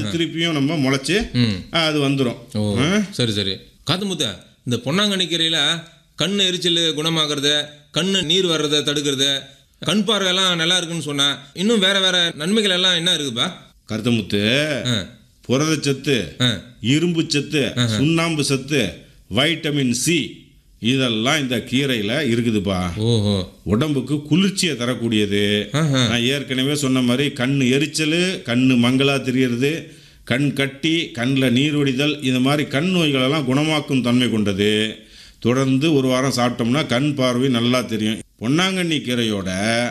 திருப்பியும் நம்ம முளைச்சி ம் அது வந்துடும் ஓ சரி சரி காத்துமுத்த இந்த பொன்னாங்கண்ணி கீரையில் கண் எரிச்சல் குணமாகிறது கண்ணு நீர் வர்றதை தடுக்கிறது கண் பார்வையெல்லாம் நல்லா இருக்குன்னு சொன்னேன் இன்னும் வேற வேற நன்மைகள் எல்லாம் என்ன இருக்குப்பா கருத்தமுத்து ஆ புரதச்சத்து ஆ இரும்பு சத்து சுண்ணாம்பு சத்து வைட்டமின் சி இதெல்லாம் இந்த கீரையில் இருக்குதுப்பா ஓஹோ உடம்புக்கு குளிர்ச்சியை தரக்கூடியது ஆஹா. நான் ஏற்கனவே சொன்ன மாதிரி கண் எரிச்சல் கண் மங்களா தெரியறது கண் கட்டி கண்ணில் நீர் வடிதல் இந்த மாதிரி கண் நோய்களெல்லாம் குணமாக்கும் தன்மை கொண்டது தொடர்ந்து ஒரு வாரம் சாப்பிட்டோம்னா கண் பார்வை நல்லா தெரியும் பொன்னாங்கண்ணி கீரையோட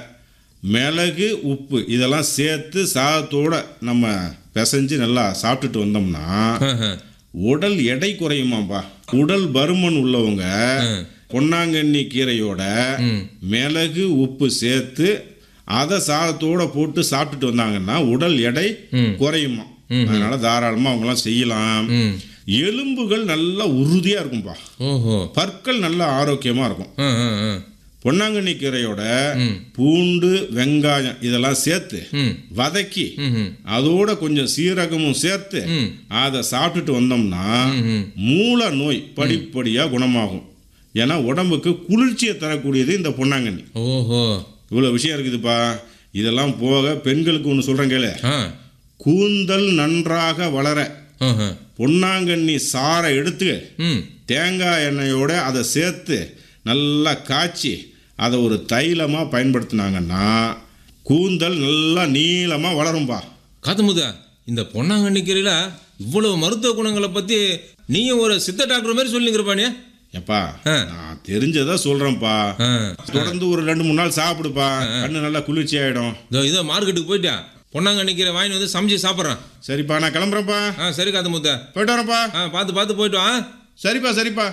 மிளகு உப்பு இதெல்லாம் சேர்த்து சாதத்தோட நம்ம பிசைஞ்சு நல்லா சாப்பிட்டுட்டு வந்தோம்னா ஆஹா. உடல் எடை குறையுமாப்பா உடல் பருமன் உள்ளவங்க பொன்னாங்கண்ணி கீரையோட ம் மிளகு உப்பு சேர்த்து அதை சாதத்தோட போட்டு சாப்பிட்டுட்டு வந்தாங்கன்னா உடல் எடை ம். குறையுமா அதனால தாராளமாக அவங்களாம் செய்யலாம் ம் எலும்புகள் நல்லா உறுதியாக இருக்கும்பா ஓஹோ பற்கள் நல்லா ஆரோக்கியமாக இருக்கும் ஆ ஆ ஆ பொன்னாங்கண்ணி கீரையோட ம் பூண்டு வெங்காயம் இதெல்லாம் சேர்த்து ம் வதக்கி ம் அதோட கொஞ்சம் சீரகமும் சேர்த்து ம் அதை சாப்பிட்டுட்டு வந்தோம்னா ம் மூல நோய் படிப்படியாக குணமாகும் ஏன்னா உடம்புக்கு குளிர்ச்சியை தரக்கூடியது இந்த பொன்னாங்கண்ணி ஓஹோ இவ்வளோ விஷயம் இருக்குதுப்பா இதெல்லாம் போக பெண்களுக்கு ஒன்று சொல்கிறேன் கேளு ஆ கூந்தல் நன்றாக வளர ஆஹா. பொன்னாங்கண்ணி சாறை எடுத்து ம் தேங்காய் எண்ணெயோட அதை சேர்த்து நல்லா காய்ச்சி அதை ஒரு தைலமாக பயன்படுத்தினாங்கன்னா கூந்தல் நல்லா நீளமாக வளரும்பா காத்தமுதா இந்த பொன்னாங்கண்ணி கீரையில இவ்வளவு மருத்துவ குணங்களை பத்தி நீயும் ஒரு சித்த டாக்டர் மாதிரி சொல்லிங்கிறப்பானே எப்பா ஆ. நான் தெரிஞ்சதை சொல்கிறேன்ப்பா ஆ தொடர்ந்து ஒரு ரெண்டு மூணு நாள் சாப்பிடுப்பா கண்ணு நல்லா குளிர்ச்சி ஆகிடும் இதோ இதோ மார்க்கெட்டுக்கு போயிட்டேன் பொன்னாங்கண்ணி கீரை வாங்கி வந்து சமைச்சு சாப்பிட்றேன் சரிப்பா நான் கிளம்புறேன்ப்பா ஆ சரி காத்தமுத்தா போயிட்டு வரேன்ப்பா ஆ பார்த்து பார்த்து போயிட்டு வா சரிப்பா சரிப்பா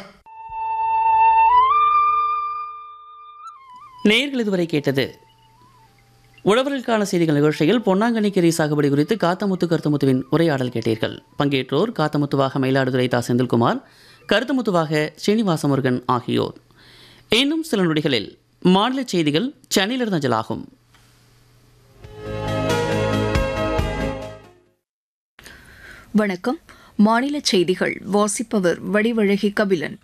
நேர்கள் இதுவரை கேட்டது உழவர்களுக்கான செய்திகள் நிகழ்ச்சியில் பொன்னாங்கண்ணி கீரை சாகுபடி குறித்து காத்தமுத்து கருத்தமுத்துவின் உரையாடல் கேட்டீர்கள் பங்கேற்றோர் காத்தமுத்துவாக மயிலாடுதுறை தா செந்தில்குமார் கருத்தமுத்துவாக ஸ்ரீனிவாச முருகன் ஆகியோர் இன்னும் சில நொடிகளில் மாநில செய்திகள் சென்னையிலிருந்து அஞ்சலாகும் வணக்கம் மாநில செய்திகள் வாசிப்பவர் வடிவழகி கபிலன்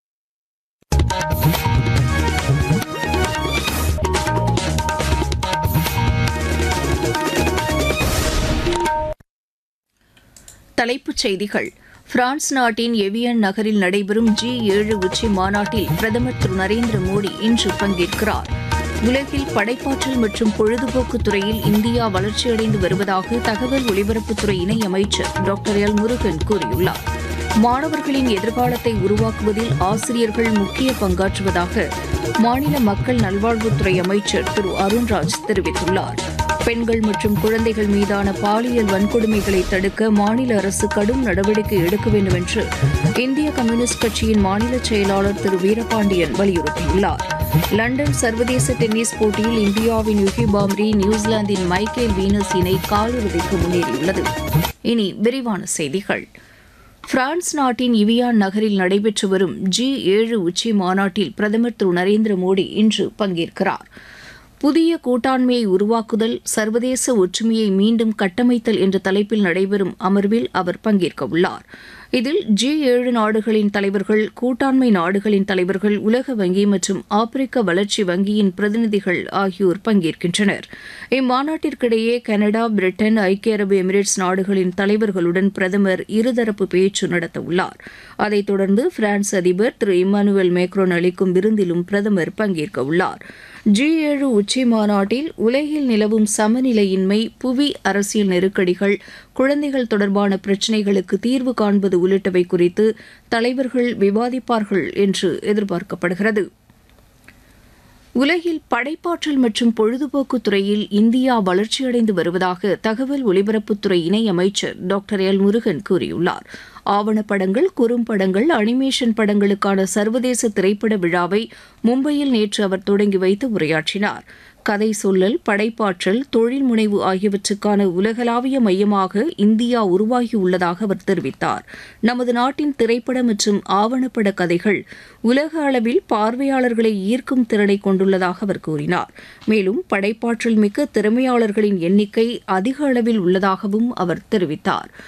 தலைப்புச் செய்திகள் பிரான்ஸ் நாட்டின் எவியன் நகரில் நடைபெறும் ஜி ஏழு உச்சி மாநாட்டில் பிரதமர் திரு நரேந்திர மோடி இன்று பங்கேற்கிறார் உலகில் படைப்பாற்றல் மற்றும் பொழுதுபோக்கு துறையில் இந்தியா வளர்ச்சியடைந்து வருவதாக தகவல் ஒலிபரப்புத்துறை இணையமைச்சர் டாக்டர் எல் முருகன் கூறியுள்ளார் மாணவர்களின் எதிர்காலத்தை உருவாக்குவதில் ஆசிரியர்கள் முக்கிய பங்காற்றுவதாக மாநில மக்கள் நல்வாழ்வுத்துறை அமைச்சர் திரு அருண்ராஜ் தெரிவித்துள்ளார் பெண்கள் மற்றும் குழந்தைகள் மீதான பாலியல் வன்கொடுமைகளை தடுக்க மாநில அரசு கடும் நடவடிக்கை எடுக்க வேண்டும் என்று இந்திய கம்யூனிஸ்ட் கட்சியின் மாநில செயலாளர் திரு வீரபாண்டியன் வலியுறுத்தியுள்ளார் லண்டன் சர்வதேச டென்னிஸ் போட்டியில் இந்தியாவின் யுகி பாம்ரி நியூசிலாந்தின் மைக்கேல் வீனஸ் இணை காலிறுதிக்கு முன்னேறியுள்ளது இனி விரிவான செய்திகள் பிரான்ஸ் நாட்டின் இவியான் நகரில் நடைபெற்று வரும் ஜி ஏழு உச்சி மாநாட்டில் பிரதமர் திரு நரேந்திர மோடி இன்று பங்கேற்கிறார் புதிய கூட்டாண்மையை உருவாக்குதல் சர்வதேச ஒற்றுமையை மீண்டும் கட்டமைத்தல் என்ற தலைப்பில் நடைபெறும் அமர்வில் அவர் பங்கேற்க உள்ளார் இதில் ஜி ஏழு நாடுகளின் தலைவர்கள் கூட்டாண்மை நாடுகளின் தலைவர்கள் உலக வங்கி மற்றும் ஆப்பிரிக்க வளர்ச்சி வங்கியின் பிரதிநிதிகள் ஆகியோர் பங்கேற்கின்றனர் இம்மாநாட்டிற்கிடையே கனடா பிரிட்டன் ஐக்கிய அரபு எமிரேட்ஸ் நாடுகளின் தலைவர்களுடன் பிரதமர் இருதரப்பு பேச்சு நடத்த உள்ளார் அதைத் தொடர்ந்து பிரான்ஸ் அதிபர் திரு இம்மானுவேல் மேக்ரோன் அளிக்கும் விருந்திலும் பிரதமர் பங்கேற்க உள்ளார் ஜி ஏழு உச்சி மாநாட்டில் உலகில் நிலவும் சமநிலையின்மை புவி அரசியல் நெருக்கடிகள் குழந்தைகள் தொடர்பான பிரச்சினைகளுக்கு தீர்வு காண்பது உள்ளிட்டவை குறித்து தலைவர்கள் விவாதிப்பார்கள் என்று எதிர்பார்க்கப்படுகிறது உலகில் படைப்பாற்றல் மற்றும் பொழுதுபோக்கு துறையில் இந்தியா வளர்ச்சியடைந்து வருவதாக தகவல் ஒலிபரப்புத்துறை இணையமைச்சர் டாக்டர் எல் முருகன் கூறியுள்ளார் ஆவணப்படங்கள் குறும்படங்கள் அனிமேஷன் படங்களுக்கான சர்வதேச திரைப்பட விழாவை மும்பையில் நேற்று அவர் தொடங்கி வைத்து உரையாற்றினார் கதை சொல்லல் படைப்பாற்றல் தொழில் முனைவு ஆகியவற்றுக்கான உலகளாவிய மையமாக இந்தியா உருவாகியுள்ளதாக அவர் தெரிவித்தார் நமது நாட்டின் திரைப்பட மற்றும் ஆவணப்பட கதைகள் உலக அளவில் பார்வையாளர்களை ஈர்க்கும் திறனை கொண்டுள்ளதாக அவர் கூறினார் மேலும் படைப்பாற்றல் மிக்க திறமையாளர்களின் எண்ணிக்கை அதிக அளவில் உள்ளதாகவும் அவர் தெரிவித்தார்